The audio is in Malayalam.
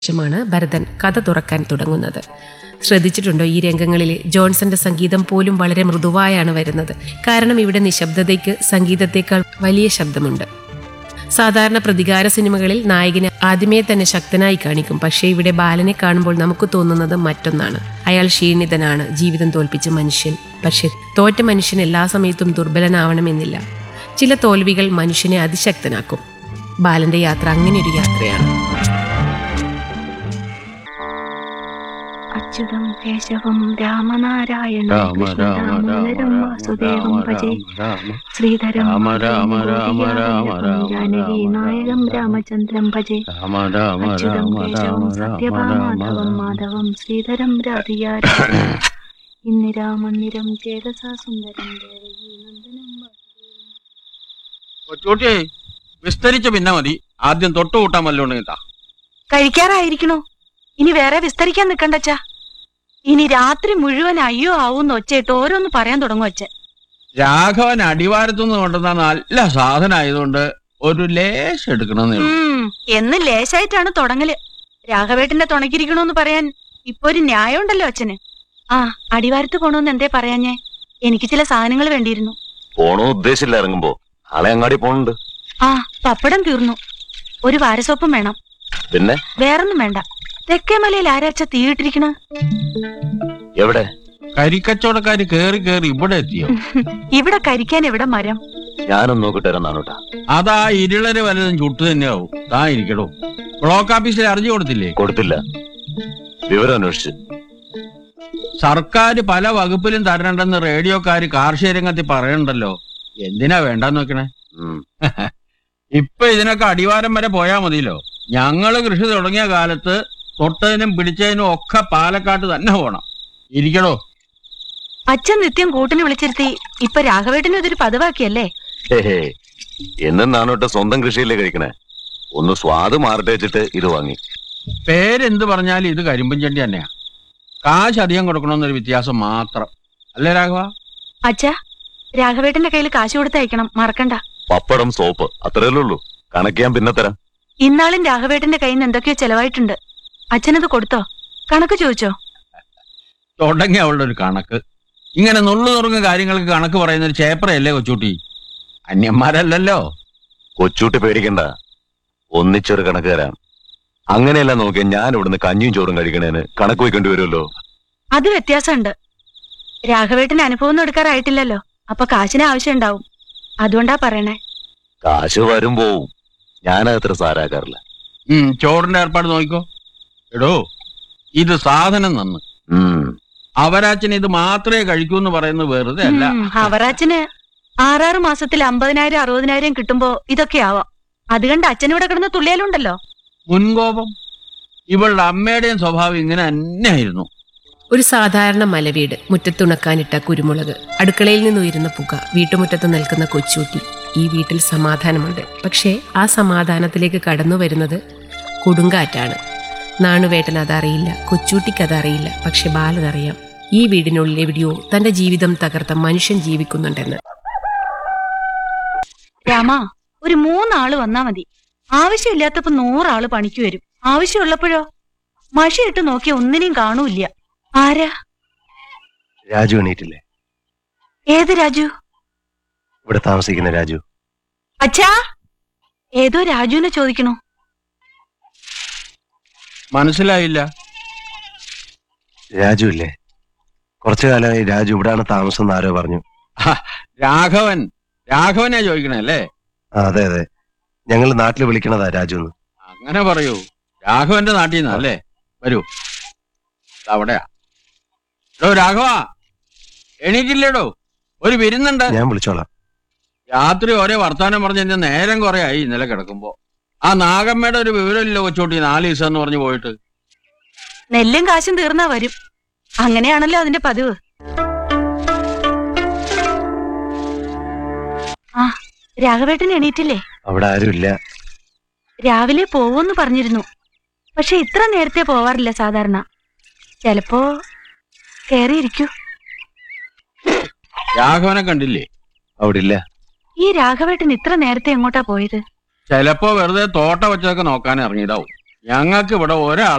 ശേഷമാണ് ഭരതൻ കഥ തുറക്കാൻ തുടങ്ങുന്നത് ശ്രദ്ധിച്ചിട്ടുണ്ടോ ഈ രംഗങ്ങളിൽ ജോൺസന്റെ സംഗീതം പോലും വളരെ മൃദുവായാണ് വരുന്നത് കാരണം ഇവിടെ നിശബ്ദതയ്ക്ക് സംഗീതത്തേക്കാൾ വലിയ ശബ്ദമുണ്ട് സാധാരണ പ്രതികാര സിനിമകളിൽ നായകനെ ആദ്യമേ തന്നെ ശക്തനായി കാണിക്കും പക്ഷേ ഇവിടെ ബാലനെ കാണുമ്പോൾ നമുക്ക് തോന്നുന്നത് മറ്റൊന്നാണ് അയാൾ ക്ഷീണിതനാണ് ജീവിതം തോൽപ്പിച്ച മനുഷ്യൻ പക്ഷേ തോറ്റ മനുഷ്യൻ എല്ലാ സമയത്തും ദുർബലനാവണമെന്നില്ല ചില തോൽവികൾ മനുഷ്യനെ അതിശക്തനാക്കും ബാലന്റെ യാത്ര അങ്ങനെ ഒരു യാത്രയാണ് അച്യുതം കേശവം രാമനാരായണം രാമ രാമ രാമ കൃഷ്ണദാമോദരം വാസുദേവം രാമ ഭജേ രാമ ശ്രീധരം രാമ രാമ രാമ രാമ രാമ ജാനകി രാമ നായകം രാമചന്ദ്രം ഭജേ രാമ രാമ അച്യുതം രാമ കേശവം രാമ രാമ സത്യഭാമാധവം രാമ മാധവം ശ്രീധരം രാധിയാര ഇന്ദിരാമന്ദിരം ചേതസാ സുന്ദരം ദേവകീ നന്ദനം വാസുദേവം കൊച്ചൂട്ടി വിസ്തരിച്ച പിന്നെ മതി ആദ്യം തൊട്ട് കൂട്ടാൻ വല്ലോണ്ടെങ്കിൽ താ കഴിക്കാറായിരിക്കണോ ഇനി വേറെ വിസ്തരിക്കാൻ നിക്കണ്ടച്ചാ ഇനി രാത്രി മുഴുവൻ അയ്യോ ആവൂന്ന് ഒച്ചയിട്ട് ഓരോന്ന് പറയാൻ തുടങ്ങും അച്ഛൻ രാഘവൻ അടിവാരത്തുനിന്ന് കൊണ്ടുവന്ന നല്ല സാധനം ആയതുകൊണ്ട് ഒരു ലേശം എടുക്കണമെന്നേ ഉള്ളൂ ഉം, എന്ന് ലേശായിട്ടാണ് തുടങ്ങല് രാഘവേട്ടന്റെ തുണക്കിരിക്കണോന്ന് പറയാൻ ഇപ്പൊ ഒരു ന്യായം ഉണ്ടല്ലോ അച്ഛന് ആ അടിവാരത്ത് പോണോന്ന് എന്തേ പറയാഞ്ഞേ എനിക്ക് ചില സാധനങ്ങൾ വേണ്ടിയിരുന്നു പോണോ ഉദ്ദേശില്ല ഇറങ്ങുമ്പോ നാളെ അങ്ങാടി പോണുണ്ട് ആ പപ്പടം തീർന്നു ഒരു വാരസോപ്പും വേണം പിന്നെ വേറൊന്നും വേണ്ട തെക്കേമലയിൽ ആരാച്ച തീയിട്ടിരിക്കണ എവിടെ കരിക്കച്ചവടക്കാര് കേറി കേറി ഇവിടെ എത്തിയോ ഇവിടെ കരിക്കാൻ എവിടെ മരം ഞാനൊന്ന് നോക്കിട്ട് വരാം നാണോട്ടാ അതാ ഇരുളര് വലതും ചുട്ടു തന്നെയാവും താ ഇരിക്കടോ ബ്ലോക്ക് ഓഫീസിൽ അറിഞ്ഞു കൊടുത്തില്ലേ കൊടുത്തില്ല വിവരം അന്വേഷിച്ച് സർക്കാർ പല വകുപ്പിലും തരണ്ടെന്ന് റേഡിയോക്കാര് കാർഷിക രംഗത്തിൽ പറയണ്ടല്ലോ എന്തിനാ വേണ്ടെന്ന് നോക്കണേ ഉം. ഇപ്പൊ ഇതിനൊക്കെ അടിവാരം വരെ പോയാ മതിയല്ലോ ഞങ്ങള് കൃഷി തുടങ്ങിയ കാലത്ത് തൊട്ടതിനും പിടിച്ചതിനും ഒക്കെ പാലക്കാട്ട് തന്നെ പോണം ഇരിക്കടോ അച്ഛൻ നിത്യം കൂട്ടിന് വിളിച്ചിരുത്തി ഇപ്പൊ രാഘവേട്ടനും ഇതൊരു പതിവാക്കിയല്ലേ ഹേ ഹേ എന്നും നാണോട്ട് സ്വന്തം കൃഷിയല്ലേ കഴിക്കണേ ഒന്ന് സ്വാദ് മാറട്ടെ വെച്ചിട്ട് ഇത് വാങ്ങി പേരെന്ത് പറഞ്ഞാലും ഇത് കരിമ്പൻ ചെണ്ടി തന്നെയാ കാശ് അധികം കൊടുക്കണമെന്നൊരു വ്യത്യാസം മാത്രം അല്ലേ രാഘവ അച്ഛാ രാഘവേട്ടന്റെ കയ്യിൽ കാശ് കൊടുത്ത് അയക്കണം മറക്കണ്ട പപ്പടം സോപ്പ് അത്രയല്ലേ ഉള്ളൂ കണക്ക് ഞാൻ പിന്നെ തരാം ഇന്നാളും രാഘവേട്ടന്റെ കയ്യിൽ നിന്ന് എന്തൊക്കെയോ ചെലവായിട്ടുണ്ട് അച്ഛനത് കൊടുത്തോ കണക്ക് ചോദിച്ചോ തുടങ്ങി അവളുടെ ഒരു കണക്ക് ഇങ്ങനെ നുള്ളു നുറുങ്ങ കാര്യങ്ങൾക്ക് കണക്ക് പറയുന്ന ഒരു ചേപ്പറയല്ലേ കൊച്ചൂട്ടി അന്യന്മാരല്ലല്ലോ കൊച്ചൂട്ടി പേടിക്കണ്ട ഒന്നിച്ചൊരു കണക്ക് തരാം അങ്ങനെയല്ല നോക്കിയാൽ ഞാൻ ഇവിടുന്ന് കഞ്ഞിയും ചോറും കഴിക്കണേന് കണക്ക് വയ്ക്കേണ്ടി വരുമല്ലോ അത് വ്യത്യാസമുണ്ട് രാഘവേട്ടന് അനുഭവം ഒന്നും എടുക്കാറായിട്ടില്ലല്ലോ അപ്പൊ കാശിന് ആവശ്യം ഉണ്ടാവും അതുകൊണ്ടാ പറയണേ കാശ് വരും പോവും ഞാനത്ര സാരാക്കാറില്ല ഉം ചോറിന്റെ ഏർപ്പാട് നോക്കിക്കോ എടോ ഇത് സാധനം നന്ന് ഉം അവരാച്ചൻ ഇത് മാത്രമേ കഴിക്കൂ എന്ന് പറയുന്നത് വെറുതെ അല്ല ഉം, അവറാച്ചന് ആറാറ് മാസത്തിൽ അമ്പതിനായിരം അറുപതിനായിരം കിട്ടുമ്പോ ഇതൊക്കെ ആവാം അത് കണ്ട് അച്ഛൻ ഇവിടെ കിടന്ന് തുള്ളിയാലുണ്ടല്ലോ മുൻകോപം ഇവളുടെ അമ്മയുടെയും സ്വഭാവം ഇങ്ങനെ തന്നെയായിരുന്നു ഒരു സാധാരണ മലവീട് മുറ്റത്തുണക്കാനിട്ട കുരുമുളക് അടുക്കളയിൽ നിന്നുയരുന്ന പുക വീട്ടുമുറ്റത്ത് നിൽക്കുന്ന കൊച്ചൂട്ടി ഈ വീട്ടിൽ സമാധാനമുണ്ട് പക്ഷേ ആ സമാധാനത്തിലേക്ക് കടന്നു വരുന്നത് കൊടുങ്കാറ്റാണ് നാണുവേട്ടൻ അതറിയില്ല കൊച്ചൂട്ടിക്ക് അതറിയില്ല പക്ഷെ ബാലനറിയാം ഈ വീടിനുള്ളിൽ എവിടെയോ തന്റെ ജീവിതം തകർത്ത മനുഷ്യൻ ജീവിക്കുന്നുണ്ടെന്ന് രാമ ഒരു മൂന്നാള് വന്നാ മതി ആവശ്യമില്ലാത്തപ്പോ നൂറാള് പണിക്ക് വരും ആവശ്യമുള്ളപ്പോഴോ മഷിയിട്ട് നോക്കിയ ഒന്നിനെയും കാണൂല്ല ആരാ രാജു എണീറ്റില്ലേ ഏത് രാജു ഇവിടെ താമസിക്കുന്ന രാജു അച്ഛാ ഏതോ രാജുവിനെ ചോദിക്കണോ മനസ്സിലായില്ല രാജു ഇല്ലേ കുറച്ചു കാലമായി രാജു ഇവിടാണ് താമസം എന്ന് ആരോ പറഞ്ഞു രാഘവൻ രാഘവനെ ചോദിക്കണേ അല്ലേ ആ അതെ അതെ ഞങ്ങൾ നാട്ടിൽ വിളിക്കണതാ രാജു എന്ന് അങ്ങനെ പറയൂ രാഘവന്റെ നാട്ടിൽ നിന്നാ അല്ലേ വരൂ ദാ അവിടെയാ എടോ രാഘവ എണീറ്റില്ലേടോ ഒരു വിരുന്നുണ്ട് ഞാൻ വിളിച്ചോളാം രാത്രി ഒരേ വർത്താനം പറഞ്ഞ് എന്റെ നേരം കുറെ ആയി ഇന്നലെ കിടക്കുമ്പോ ആ നാഗമ്മയുടെ ഒരു വിവരമില്ല കൊച്ചോട്ടി നാല് ദിവസം എന്ന് പറഞ്ഞ് പോയിട്ട് നെല്ലും കാശും തീർന്നാ വരും അങ്ങനെയാണല്ലോ അതിന്റെ പതിവ് ആ രാഘവേട്ടൻ എണീറ്റില്ലേ അവിടെ ആരുമില്ല രാവിലെ പോവൂന്ന് പറഞ്ഞിരുന്നു പക്ഷെ ഇത്ര നേരത്തെ പോവാറില്ല സാധാരണ ചെലപ്പോ കേറിയിരിക്കൂ രാഘവനെ കണ്ടില്ലേ അവിടെ ഇല്ല ഈ രാഘവേട്ടൻ ഇത്ര നേരത്തെ എങ്ങോട്ടാ പോയത് ചിലപ്പോ വെറുതെ തോട്ട വെച്ചതൊക്കെ നോക്കാൻ ഇറങ്ങിയതാവും ഞങ്ങൾക്ക് ഇവിടെ ഒരാൾ